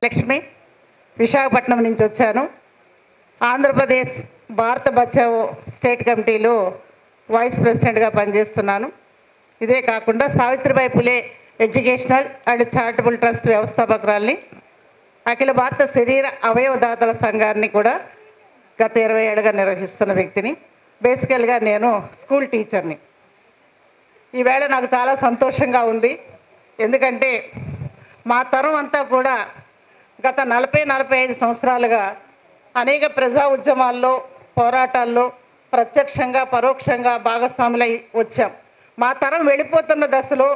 వరలక్ష్మి విశాఖపట్నం నుంచి వచ్చాను ఆంధ్రప్రదేశ్ భారత బచావో స్టేట్ కమిటీలో వైస్ ప్రెసిడెంట్గా పనిచేస్తున్నాను ఇదే కాకుండా Savitribai Phule educational and charitable trust వ్యవస్థాపకురాల్ని అఖిల భారత శరీర అవయవదాతల సంఘాన్ని కూడా గత ఇరవై ఏళ్ళుగా నిర్వహిస్తున్న వ్యక్తిని బేసికల్గా నేను స్కూల్ టీచర్ని ఈవేళ నాకు చాలా సంతోషంగా ఉంది ఎందుకంటే మా తరం అంతా కూడా గత నలభై నలభై ఐదు సంవత్సరాలుగా అనేక ప్రజా ఉద్యమాల్లో పోరాటాల్లో ప్రత్యక్షంగా పరోక్షంగా భాగస్వాములై వచ్చాం మా తరం వెళ్ళిపోతున్న దశలో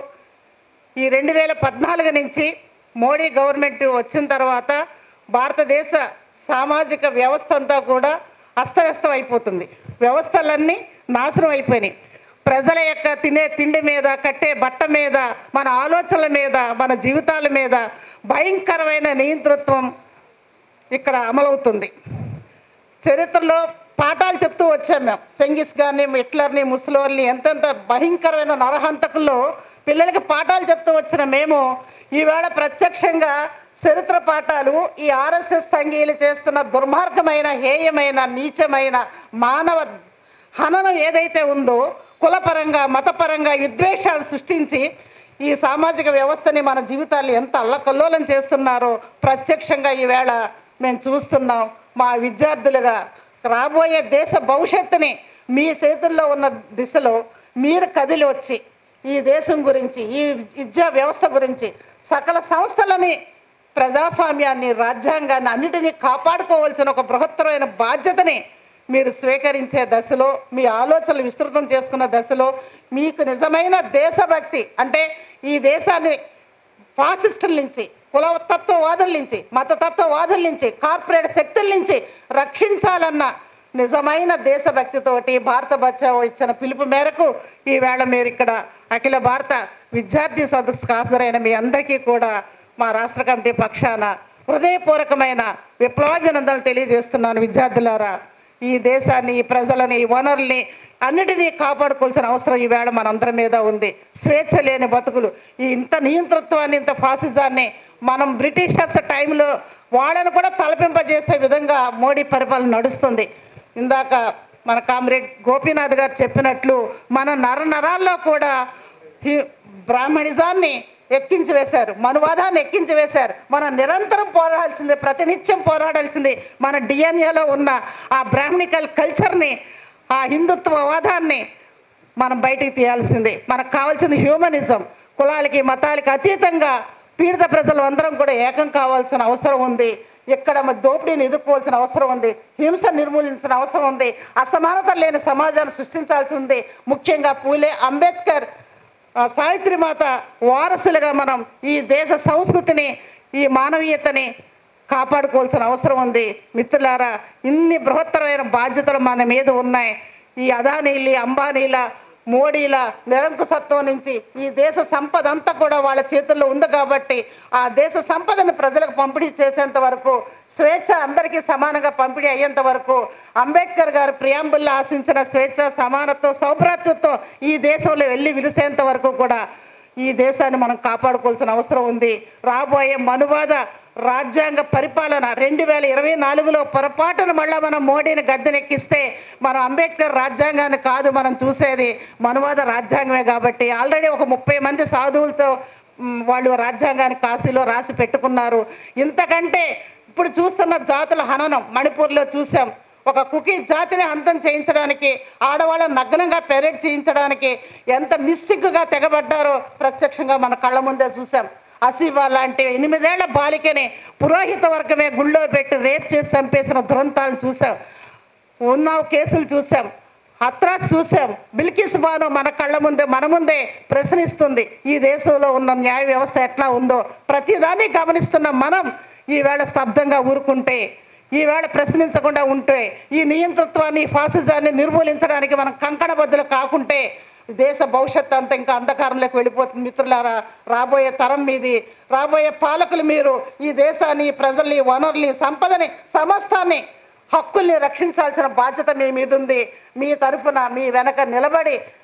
ఈ రెండు వేల పద్నాలుగు నుంచి మోడీ గవర్నమెంట్ వచ్చిన తర్వాత భారతదేశ సామాజిక వ్యవస్థ అంతా కూడా అస్తవ్యస్తం అయిపోతుంది వ్యవస్థలన్నీ నాశనం అయిపోయినాయి ప్రజల యొక్క తినే తిండి మీద కట్టే బట్ట మీద మన ఆలోచనల మీద మన జీవితాల మీద భయంకరమైన నియంతృత్వం ఇక్కడ అమలవుతుంది చరిత్రలో పాఠాలు చెప్తూ వచ్చాం మేము సెంగిస్ గారిని హిట్లర్ని ముసలోర్ని ఎంతెంత భయంకరమైన నరహంతకుల్లో పిల్లలకి పాఠాలు చెప్తూ వచ్చిన మేము ఈవేళ ప్రత్యక్షంగా చరిత్ర పాఠాలు ఈ ఆర్ఎస్ఎస్ సంఘీయులు చేస్తున్న దుర్మార్గమైన హేయమైన నీచమైన మానవ హననం ఏదైతే ఉందో కులపరంగా మతపరంగా విద్వేషాలు సృష్టించి ఈ సామాజిక వ్యవస్థని మన జీవితాలు ఎంత అల్లకల్లోలం చేస్తున్నారో ప్రత్యక్షంగా ఈవేళ మేము చూస్తున్నాం మా విద్యార్థులుగా రాబోయే దేశ భవిష్యత్తుని మీ చేతుల్లో ఉన్న దిశలో మీరు కదిలి వచ్చి ఈ దేశం గురించి ఈ విద్యా వ్యవస్థ గురించి సకల సంస్థలని ప్రజాస్వామ్యాన్ని రాజ్యాంగాన్ని అన్నిటినీ కాపాడుకోవాల్సిన ఒక బృహత్తరమైన బాధ్యతని మీరు స్వీకరించే దశలో మీ ఆలోచనలు విస్తృతం చేసుకున్న దశలో మీకు నిజమైన దేశభక్తి అంటే ఈ దేశాన్ని ఫాసిస్టుల నుంచి కుల తత్వవాదుల నుంచి మతతత్వవాదుల నుంచి కార్పొరేట్ శక్తుల నుంచి రక్షించాలన్న నిజమైన దేశభక్తితోటి భారత బచావో ఇచ్చిన పిలుపు మేరకు ఈవేళ మీరు ఇక్కడ అఖిల భారత విద్యార్థి సదస్సుకు హాజరైన మీ అందరికీ కూడా మా రాష్ట్ర కమిటీ పక్షాన హృదయపూర్వకమైన విప్లవాభినందనలు తెలియజేస్తున్నాను విద్యార్థులారా ఈ దేశాన్ని ఈ ప్రజలని ఈ వనరుల్ని అన్నిటినీ కాపాడుకోవాల్సిన అవసరం ఈవేళ మనందరి మీద ఉంది స్వేచ్ఛ లేని బతుకులు ఈ ఇంత నియంతృత్వాన్ని ఇంత ఫాసిజాన్ని మనం బ్రిటిషర్స్ టైంలో వాళ్ళని కూడా తలపింపజేసే విధంగా మోడీ పరిపాలన నడుస్తుంది ఇందాక మన కామ్రేడ్ గోపీనాథ్ గారు చెప్పినట్లు మన నర నరాల్లో కూడా హి- బ్రాహ్మణిజాన్ని ఎక్కించి వేశారు మనువాదాన్ని ఎక్కించి వేశారు మనం నిరంతరం పోరాడాల్సిందే ప్రతినిత్యం పోరాడాల్సిందే మన డిఎన్ఏలో ఉన్న ఆ బ్రాహ్మణికల్ కల్చర్ని ఆ హిందుత్వవాదాన్ని మనం బయటికి తీయాల్సిందే మనకు కావాల్సింది హ్యూమనిజం కులాలకి మతాలకి అతీతంగా పీడిత ప్రజలు అందరం కూడా ఏకం కావాల్సిన అవసరం ఉంది ఇక్కడ మన దోపిడీని ఎదుర్కోవాల్సిన అవసరం ఉంది హింస నిర్మూలించిన అవసరం ఉంది అసమానత లేని సమాజాన్ని సృష్టించాల్సి ఉంది ముఖ్యంగా పూలే అంబేద్కర్ ఆ సావిత్రి మాత వారసులుగా మనం ఈ దేశ సంస్కృతిని ఈ మానవీయతని కాపాడుకోవాల్సిన అవసరం ఉంది మిత్రులారా ఇన్ని బృహత్తరమైన బాధ్యతలు మన మీద ఉన్నాయి ఈ అదానీలి అంబానీల మోడీల నిరంకుశత్వం నుంచి ఈ దేశ సంపద అంతా కూడా వాళ్ళ చేతుల్లో ఉంది కాబట్టి ఆ దేశ సంపదను ప్రజలకు పంపిణీ చేసేంత వరకు స్వేచ్ఛ అందరికీ సమానంగా పంపిణీ అయ్యేంత వరకు అంబేద్కర్ గారు ప్రియాంబుల్లో ఆశించిన స్వేచ్ఛ సమానత్వం సౌభ్రాతృత్వం ఈ దేశంలో వెళ్ళి విలిసేంత వరకు కూడా ఈ దేశాన్ని మనం కాపాడుకోవాల్సిన అవసరం ఉంది రాబోయే మనువాద రాజ్యాంగ పరిపాలన రెండు వేల ఇరవై నాలుగులో పొరపాటున మళ్ళా మనం మోడీని గద్దెనెక్కిస్తే మనం అంబేద్కర్ రాజ్యాంగాన్ని కాదు మనం చూసేది మనువాద రాజ్యాంగమే కాబట్టి ఆల్రెడీ ఒక ముప్పై మంది సాధువులతో మ్, వాళ్ళు రాజ్యాంగాన్ని కాశీలో రాసి పెట్టుకున్నారు ఇంతకంటే ఇప్పుడు చూస్తున్న జాతుల హననం మణిపూర్లో చూసాం ఒక కుకీ జాతిని అంతం చేయించడానికి ఆడవాళ్ళని నగ్నంగా పెరేడ్ చేయించడానికి ఎంత నిస్సిగ్గుగా తెగబడ్డారో ప్రత్యక్షంగా మన కళ్ళ ముందే చూసాం అసీబా లాంటి ఎనిమిదేళ్ల బాలికని పురోహిత వర్గమే గుళ్ళో పెట్టి రేప్ చేసి చంపేసిన దురంతాలను చూసాం ఉన్నావు కేసులు చూసాం హత్రాస్ చూసాం బిల్కిస్ బాను మన కళ్ళ ముందే మన ముందే ప్రశ్నిస్తుంది ఈ దేశంలో ఉన్న న్యాయ వ్యవస్థ ఎట్లా ఉందో ప్రతిదాన్ని గమనిస్తున్న మనం ఈవేళ స్తబ్దంగా ఊరుకుంటే ఈవేళ ప్రశ్నించకుండా ఉంటే ఈ నియంతృత్వాన్ని ఈ ఫాసిజాన్ని నిర్మూలించడానికి మనం కంకణబద్దులు కాకుంటే దేశ భవిష్యత్తు అంతా ఇంకా అంధకారంలోకి వెళ్ళిపోతుంది మిత్రులారా రాబోయే తరం మీది రాబోయే పాలకులు మీరు ఈ దేశాన్ని ఈ ప్రజల్ని ఈ వనరుల్ని ఈ సంపదని సమస్తాన్ని హక్కుల్ని రక్షించాల్సిన బాధ్యత మీ మీద ఉంది మీ తరఫున మీ వెనక నిలబడి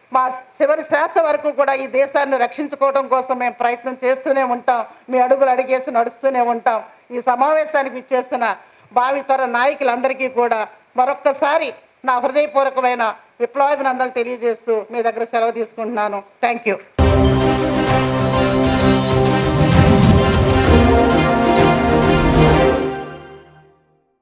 మా చివరి శ్వాస వరకు కూడా ఈ దేశాన్ని రక్షించుకోవడం కోసం మేము ప్రయత్నం చేస్తూనే ఉంటాం మీ అడుగులు అడిగేసి నడుస్తూనే ఉంటాం ఈ సమావేశానికి ఇచ్చేసిన భావితర నాయకులందరికీ కూడా మరొక్కసారి నా హృదయపూర్వకమైన విప్లవాభినందనలు తెలియజేస్తూ మీ దగ్గర సెలవు తీసుకుంటున్నాను థ్యాంక్ యూ